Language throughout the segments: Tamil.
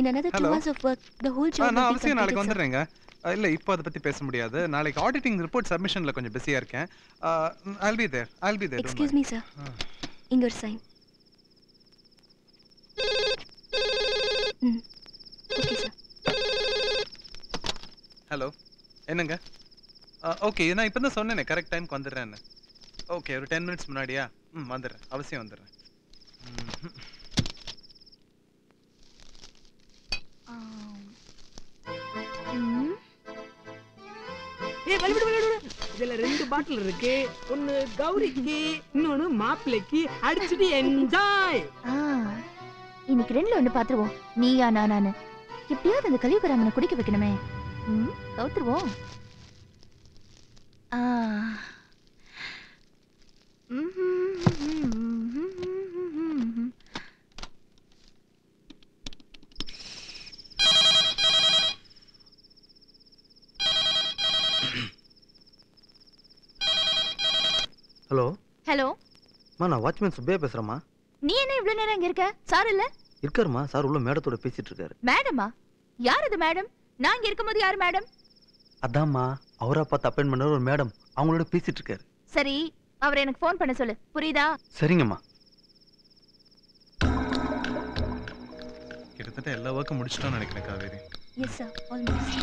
In another two Hello. hours of work, the whole ah job நான் will be அவசியம் நாளைக்கு completed, sir. வந்துடுறேங்க அஹ், இல்ல இப்போ அதை பத்தி பேச முடியாது நாளைக்கு ஆடிட்டிங் ரிப்போர்ட் சப்மிஷன்ல கொஞ்சம் பிஸியா இருக்கேன் I'll be there I'll be there Excuse me, sir. இங்க ஒரு sign. ம். Okay, sir. ஹலோ என்னங்க ஓகே நான் இப்போ தான் சொன்னேனே கரெக்ட் டைம்க்கு வந்துடுறேன்னு ஓகே ஒரு டென் மினிட்ஸ் முன்னாடியா ம் வந்துடுறேன் அவசியம் வந்துடுறேன் ம். ம். ஏய் வலி விடு வலி விடு இதுல ரெண்டு பாட்டில் இருக்கு ஒன்னு கௌரிக்கு இன்னொன்னு மாப்பிள்ளைக்கு அடிச்சுட்டு என்ஜாய் ஆ, இன்னைக்கு ரெண்டுல ஒண்ணு பாத்துருவோம் நீயா நானானு எப்படியாவது அந்த கலியுகராமனை குடிக்க வைக்கணுமே ம், கவுத்துருவோம் ஆ. ஹலோ ஹலோ அம்மா நான் வாட்ச்மேன் சுப்பையா பேசுறேம்மா நீ என்ன இவ்வளவு நேரம் இங்க இருக்க சார் இல்ல இருக்காருமா சார் உள்ள மேடத்தோட பேசிட்டு இருக்காரு மேடமா யார் அது மேடம் நான் இங்க இருக்கும்போது யார் மேடம் அதாம்மா அவரா பார்த்து அப்பாயின் பண்ண ஒரு மேடம் அவங்களோட பேசிட்டு இருக்காரு சரி அவர் எனக்கு ஃபோன் பண்ண சொல்லு புரியுதா சரிங்கம்மா கிட்டத்தட்ட எல்லா ஒர்க்கும் முடிச்சிட்டோம்னு நினைக்கிறேன் Kaveri yes sir almost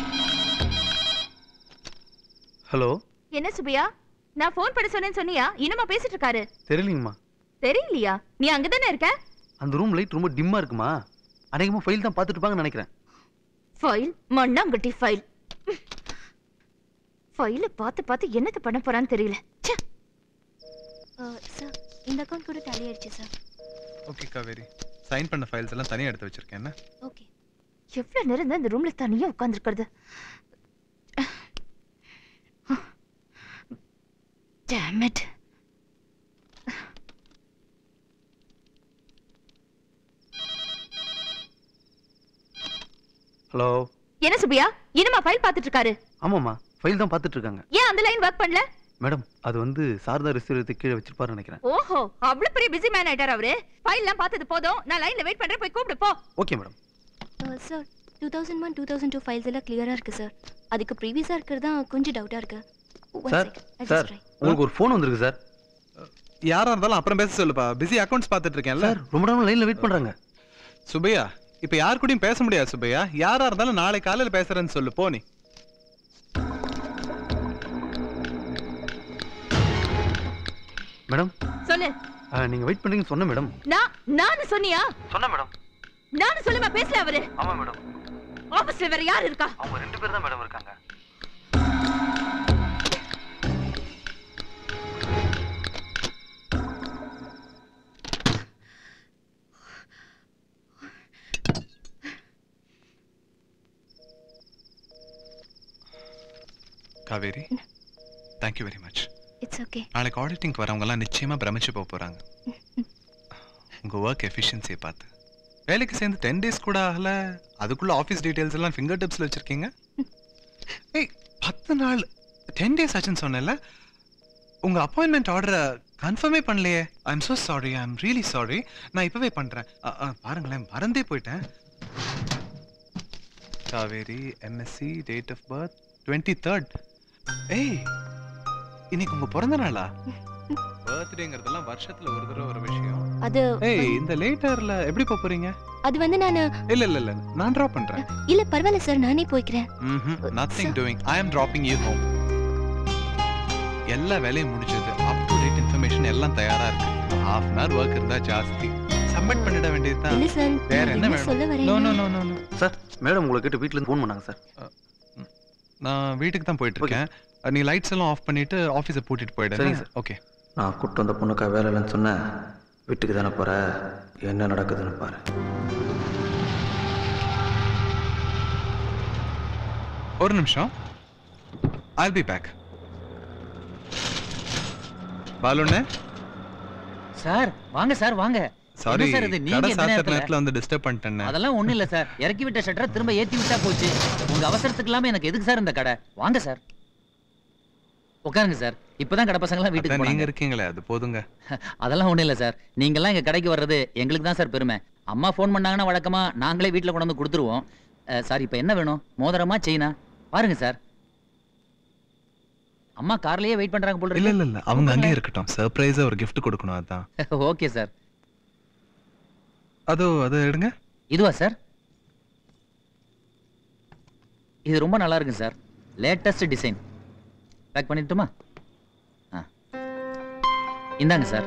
hello என்ன சுபியா நான் ஃபோன் பண்ண சொன்னேன்னு சொன்னியா இன்னுமா பேசிட்டு இருக்காரு தெரியலங்கம்மா தெரியலையா நீ அங்கதானே இருக்க அந்த ரூம் லைட் ரொம்ப டிம்மா இருக்குமா அநேகமா ஃபைல் தான் பார்த்துட்டு இருப்பாங்கன்னு நினைக்கிறேன் ஃபைல் மண்ணாங்கட்டி ஃபைல் ஃபைல பார்த்து பார்த்து என்னத்த பண்ண போறான்னு தெரியல ச்சே சார் இந்த அக்கவுண்ட் கூட டேலி ஆயிடுச்சு சார் ஓகே காவேரி சைன் பண்ண ஃபைல்ஸ் எல்லாம் தனியாக எடுத்து வச்சிருக்கேன் என்ன ஓகே எவ்வளவு நேரம் தான் இந்த ரூம்ல தனியா உட்கார்ந்திருக்கிறது Damn it. ஹலோ என்ன சுபியா இன்னுமா ஃபைல் பார்த்துட்டு இருக்காரு ஆமாம்மா ஃபைல் தான் பார்த்துட்டு இருக்காங்க ஏன் அந்த லைன் ஒர்க் பண்ணல மேடம் அது வந்து சார் தான் ரிசீவ் எடுத்து கீழே வச்சிருப்பாருன்னு நினைக்கிறேன் ஓஹோ அவ்வளவு பெரிய பிஸி மேன் ஆயிட்டார் அவரு ஃபைல் எல்லாம் பார்த்தது போதும் நான் லைன்ல வெயிட் பண்றேன் போய் கூப்பிடு போ okay madam sir two thousand one two thousand two files எல்லாம் கிளியரா இருக்கு சார் அதுக்கு ப்ரீவியஸா இருக்கிறது தான் கொஞ்சம் டவுட்டா இருக்கு One sir second, I'll just sir try. உங்களுக்கு ஒரு ஃபோன் வந்திருக்கு சார் யாரா இருந்தாலும் அப்புறம் பேச சொல்லுப்பா பிஸி அக்கௌண்ட்ஸ் பார்த்துட்டு இருக்கேன்ல சார் ரொம்ப நேரம் லைன்ல வெயிட் பண்றாங்க சுபையா இப்போ யார் கூடயும் பேச முடியாது சுபையா யாரா இருந்தாலும் நாளை காலையில பேசுறேன்னு சொல்லு போ நீ மேடம் சொல்லு நீங்க வெயிட் பண்றீங்கன்னு சொன்னேன் மேடம் நான் நானு சொன்னியா சொன்னேன் மேடம் நானு சொல்லுமா பேசல அவரு ஆமா மேடம் ஆபீஸ்ல வேற யார் இருக்கா அவங்க ரெண்டு பேர் தான் மேடம் இருக்காங்க Kaveri thank you very much it's okay நாளைக்கு ஆடிட்டிங்க்கு வரவங்கலாம் நிச்சயமா பிரமிச்சு போக போறாங்க உங்க ஒர்க் எஃபிஷியன்சியை பார்த்து வேலைக்கு சேர்ந்து டென் டேஸ் கூட ஆகல அதுக்குள்ள ஆஃபீஸ் டீடைல்ஸ் எல்லாம் ஃபிங்கர் டிப்ஸ்ல வச்சிருக்கீங்க ஏய் பத்து நாள் டென் டேஸ் ஆச்சுன்னு சொன்னேன்ல உங்க அப்பாயின்மெண்ட் ஆர்டரை கன்ஃபார்மே பண்ணலையே I am so sorry I am really sorry நான் இப்பவே பண்றேன் அ, அ, பாருங்களேன் மறந்தே போயிட்டேன் Kaveri MSc date of birth twenty third ஏய் இன்னைக்கு உங்க பிறந்த நாளா பர்த்டேங்கிறதெல்லாம் வருஷத்துல ஒரு தடவை ஒரு விஷயம் அது ஏய் இந்த லேட்டர்ல எப்படி போப் போறீங்க அது வந்து நான் இல்ல இல்ல இல்ல நான் டிராப் பண்றேன் இல்ல பரவாயில்ல சார் நானே போய்க்கிறேன் nothing doing I am dropping you home எல்லா வேலையும் முடிஞ்சது அப் டு டேட் இன்ஃபர்மேஷன் எல்லாம் தயாரா இருக்கு ஹாஃப் அன் ஹவர் ஒர்க் இருந்தா ஜாஸ்தி சப்மிட் பண்ணிட வேண்டியதுதான் இல்ல சார் வேற நான் என்ன என்ன சொல்ல வேணும் நோ வரேன் no no no sir madam உங்களை கேட்டு வீட்ல இருந்து ஃபோன் பண்ணாங்க சார் நான் வீட்டுக்கு தான் போயிட்டு இருக்கேன் நீ லைட்ஸ் எல்லாம் ஆஃப் பண்ணிட்டு ஆபீஸை பூட்டிட்டு சரிங்க போயிடு சார். ஓகே நான் கூப்பிட்டு வந்த பொண்ணுக்கா வேலை இல்லைன்னு சொன்னேன் வீட்டுக்கு தானே போற என்ன நடக்குதுன்னு பாரு ஒரு நிமிஷம் ஐல் பி பேக் பாலுண்ணே சார் வாங்க சார் வாங்க சாரி என்ன சார் இது நீங்க கடை இந்த சாத்திர நேரத்துல? நேரத்துல வந்து டிஸ்டர்ப் பண்ணிட்டேன் அதெல்லாம் ஒண்ணும் இல்ல சார் இறக்கி விட்ட ஷட்டரை திரும்ப ஏத்தி விட்டா போச்சு உங்க அவசரத்துக்கு இல்லாம எனக்கு எதுக்கு சார் இந்த கடை வாங்க சார் உட்காருங்க சார் இப்பதான் கடை பசங்க எல்லாம் வீட்டுக்கு அதான் நீங்க போனாங்க இருக்கீங்களே அது போதுங்க அதெல்லாம் ஒண்ணும் இல்ல சார் நீங்க எல்லாம் எங்க கடைக்கு வர்றது எங்களுக்கு தான் சார் பெருமை அம்மா ஃபோன் பண்ணாங்கன்னா வழக்கமா நாங்களே வீட்டில் கொண்டு வந்து கொடுத்துருவோம் அஹ், சார் இப்போ என்ன வேணும் மோதிரமா செயினா பாருங்க சார் அம்மா கார்லயே வெயிட் பண்றாங்க போல இல்ல இருக்கு இல்ல இல்ல அவங்க அங்கேயே இருக்கட்டும் சர்ப்ரைஸா ஒரு gift கொடுக்கணும் அதான் ஓகே சார் அதோ அதை எடுங்க இதுவா சார் இது ரொம்ப நல்லா இருக்கு சார் லேட்டஸ்ட் டிசைன் பேக் பண்ணிட்டுமா ஆ இந்தாங்க சார்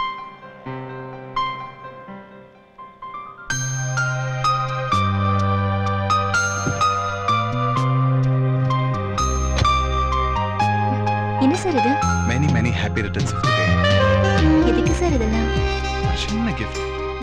என்ன சார் இது many many happy returns of day எதுக்கு சார் இதெல்லாம் சின்ன gift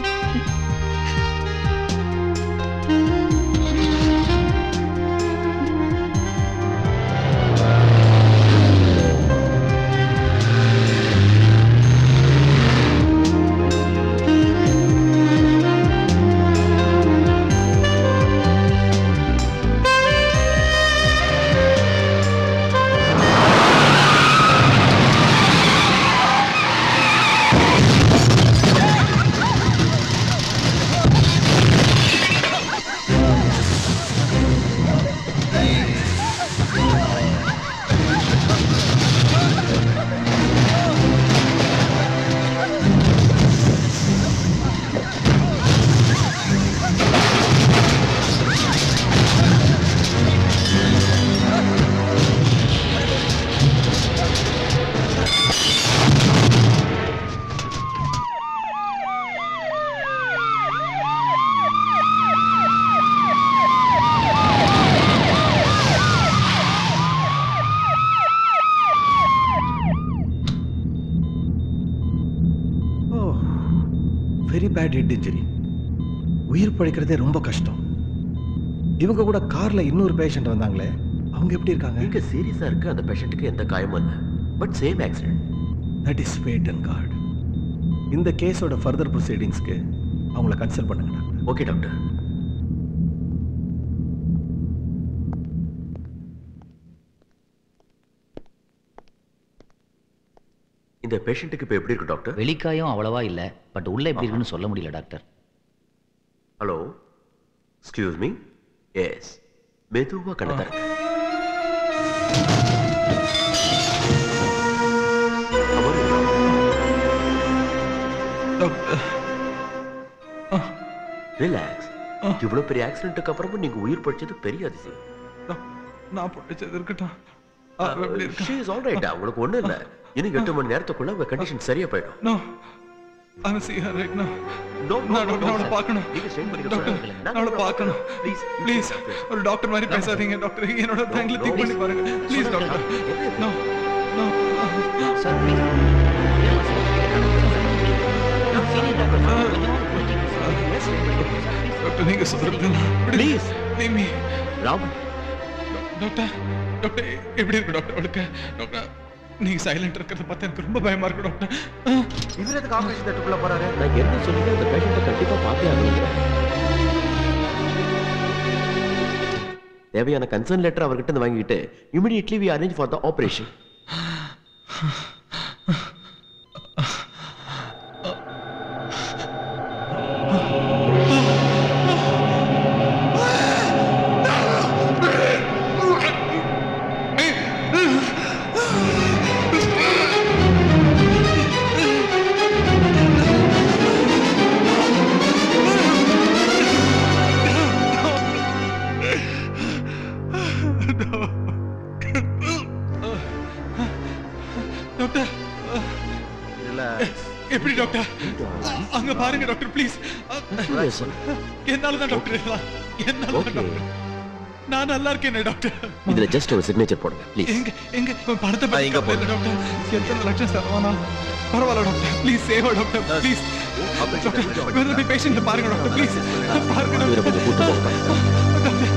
oh very bad head injury உயிர் பழைக்கிறதே ரொம்ப கஷ்டம் இவங்க கூட கார்ல இன்னொரு பேஷண்ட் வந்தாங்களே அவங்க எப்படி இருக்காங்க இங்க சீரியஸா இருக்கு அந்த பேஷண்ட்டுக்கு எந்த காயமும் இல்ல but same accident that is fate and card இந்த கேஸோட ஃபர்தர் ப்ரொசீடிங்ஸ்க்கு அவங்கள கன்சல்ட் பண்ணுங்க டாக்டர் ஓகே டாக்டர் இந்த பேஷண்ட்டுக்கு இப்போ எப்படி இருக்கு டாக்டர் வெளிக்காயம் அவ்வளவா இல்ல பட் உள்ள எப்படி இருக்குன்னு சொல்ல முடியல doctor hello excuse me yes மெதுவா கண்ணை தரங்க டாக்டர் ரிலாக்ஸ் இவ்வளவு பெரிய ஆக்சிடென்ட்டுக்கு அப்புறமும் நீங்க உயிர் படிச்சது பெரிய அதிசயம் நான் படிச்சது இருக்கட்டும் அவ எப்படி இருக்கா ஷீ இஸ் ஆல்ரைட் உங்களுக்கு ஒண்ணும் இல்ல இன்னும் எட்டு மணி நேரத்துக்குள்ள உங்க கண்டிஷன் சரியா போயிடும் நோ அவன் see her right now. No, no, நான் no, டாக்டர் no, அவளை sir. பார்க்கணும் நீங்க strain பண்ணிக்க டாக்டர் சொல்லுங்க. நான் நான் அவளை உங்களை பார்க்கணும் Please, you please please, please. ஒரு டாக்டர் மாதிரி பேசாதீங்க டாக்டர் என்னோட பேங்க்ல no, திங்க் பண்ணி please. பாருங்க ப்ளீஸ் சொல்லுங்க, டாக்டர் என்ன no no sir please doctor நீங்க சொல்றது Please. leave me Ram doctor doctor எப்படி இருக்கு டாக்டர் அவளுக்கு டாக்டர் நீங்க சைலண்ட் இருக்கிறத பார்த்தா எனக்கு ரொம்ப பயமா இருக்கு டாக்டர் இவர் எதுக்கு ஆபரேஷன் தேட்டருக்குள்ள போறாரு நான் என்ன சொல்லுங்க அந்த பேஷண்ட்டை கண்டிப்பா பார்த்தே ஆகணுங்க தேவையான கன்சர்ன் லெட்டர் அவர்கிட்ட இருந்து வாங்கிட்டு immediately we arrange for the operation doctor எப்படி டாக்டர் அங்க பாருங்க டாக்டர் ப்ளீஸ் என்னால தான் டாக்டர் இதெல்லாம். என்னால தான் Okay. டாக்டர் நான் நல்லா இருக்கேனே டாக்டர் இதுல ஜஸ்ட் ஒரு சிக்னேச்சர் போடுங்க ப்ளீஸ் எங்க எங்க உன் பணத்தை பத்தி இங்க கவலை இல்லை டாக்டர் எத்தனை லட்சம் செலவானா பரவாயில்ல டாக்டர் ப்ளீஸ் சேவா டாக்டர் ப்ளீஸ் டாக்டர் வேற போய் பேஷண்ட்ல பாருங்க டாக்டர் ப்ளீஸ் பாருங்க இவரை டாக்டர் கொஞ்சம் கூட்டு போங்க டாக்டர்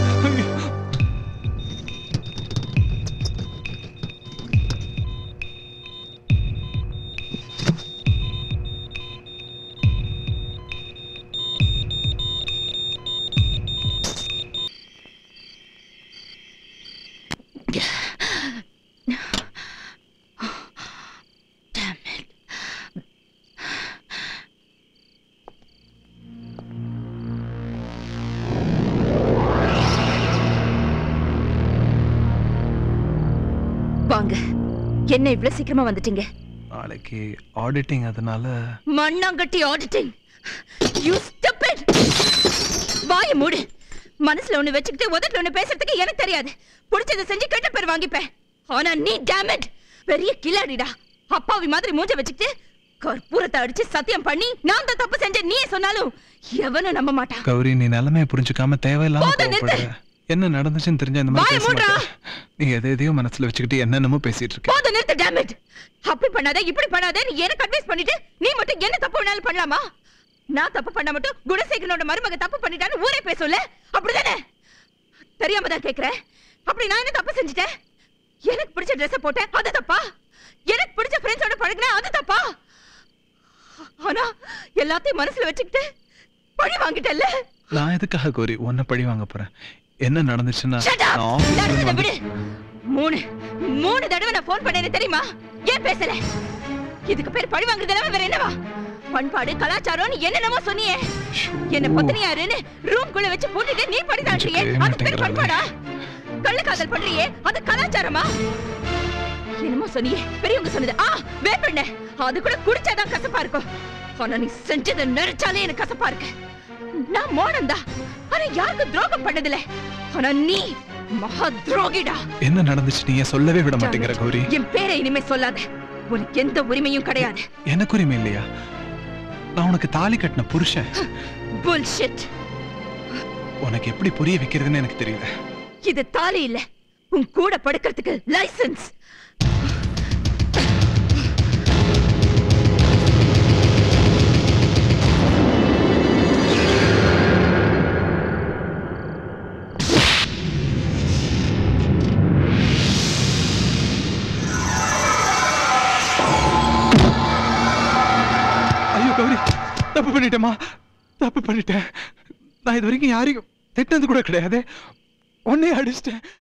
என்ன இவ்வளவு சீக்கிரமா வந்துட்டீங்க நாளைக்கு ஆடிட்டிங் அதனால மண்ணாங்கட்டி ஆடிட்டிங் யூ ஸ்டூபிட் வாய மூடு மனசுல ஒண்ணு வச்சுக்கிட்டு உதட்டுல ஒண்ணு பேசுறதுக்கு எனக்கு தெரியாது புடிச்சதை செஞ்சு கெட்ட பேர் வாங்கிப்பேன் ஆனா நீ டேமட் பெரிய கில்லாடிடா அப்பாவி மாதிரி மூஞ்ச வச்சுக்கிட்டு கற்பூரத்தை அடிச்சு சத்தியம் பண்ணி நான் தான் தப்பு செஞ்சேன் நீயே சொன்னாலும் எவனும் நம்ப மாட்டான் கௌரி நீ நிலைமையை புரிஞ்சுக்காம தேவையில்லாம போதும், நிறுத்து. கோவப்படுற என்ன நடந்துச்சுன்னு தெரிஞ்ச இந்த மாதிரி வாயை பேச மூடுறா. மாட்டேன். நீ எதை எதையோ மனசுல வச்சுக்கிட்டு என்னென்னமோ பேசிட்டு இருக்க போதும் நிறுத்து டேமட் அப்படி பண்ணாத இப்படி பண்ணாத நீ எனக்கு அட்வைஸ் பண்ணிட்டு நீ மட்டும் என்ன தப்பு வேணாலும் பண்ணலாமா நான் தப்பு பண்ண மட்டும் குணசேகரனோட மருமக தப்பு பண்ணிட்டான்னு ஊரே பேசும்ல அப்படிதானே தெரியாம தான் கேக்குறேன் அப்படி நான் என்ன தப்பு செஞ்சுட்டேன் எனக்கு பிடிச்ச ட்ரெஸ் போட்டேன் அது தப்பா எனக்கு பிடிச்ச ஃப்ரெண்ட்ஸோட பழகினேன் அது தப்பா ஆனா எல்லாத்தையும் மனசுல வச்சுக்கிட்டு பழி வாங்கிட்டல்ல நான் எதுக்காக கோரி உன்னை பழி வாங்க போறேன் என்ன நடந்துச்சுன்னா Shut up! நான் office ல இருந்து நடந்ததை வந்து- விடு. மூணு மூணு தடவை நான் ஃபோன் பண்ணேன்னு தெரியுமா ஏன் பேசல இதுக்கு பேர் பழி வாங்குறதெல்லாம் வேற என்னவா பண்பாடு கலாச்சாரம்னு என்னென்னமோ சொன்னியே என்ன பத்தினியாருன்னு ரூம் குள்ள வச்சு போட்டுட்டு நீ படி தாண்டியே கேட்கவே அது பேர் மாட்டேங்கிறாளே. பண்பாடா கள்ளக்காதல் பண்றியே அது கலாச்சாரமா என்னமோ சொன்னியே பெரியவங்க சொன்னது ஆ வேப்பெண்ண அது கூட குடிச்சாதான் கசப்பா இருக்கும் ஆனா நீ செஞ்சதை நினைச்சாலே எனக்கு கசப்பா இருக்கு நான் மோனந்தா ஆனா யாருக்கும் துரோகம் பண்ணதில்ல ஆனா நீ மகா துரோகிடா என்ன நடந்துச்சு நீ ஏன் சொல்லவே விட மாட்டேங்கிற கௌரி என் பேரை இனிமே சொல்லாத உனக்கு எந்த உரிமையும் கிடையாது எனக்கு உரிமை இல்லையா நான் உனக்கு தாலி கட்டின புருஷன் புல்ஷிட் உனக்கு எப்படி புரிய வைக்கிறதுன்னு எனக்கு தெரியல இது தாலி இல்ல உன் கூட படுக்கிறதுக்கு லைசென்ஸ் ஐயோ கௌரி தப்பு பண்ணிட்டேமா தப்பு பண்ணிட்டேன் நான் இது வரைக்கும் யாரையும் திட்டினது கூட கிடையாது உன்னையே அடிச்சிட்டேன்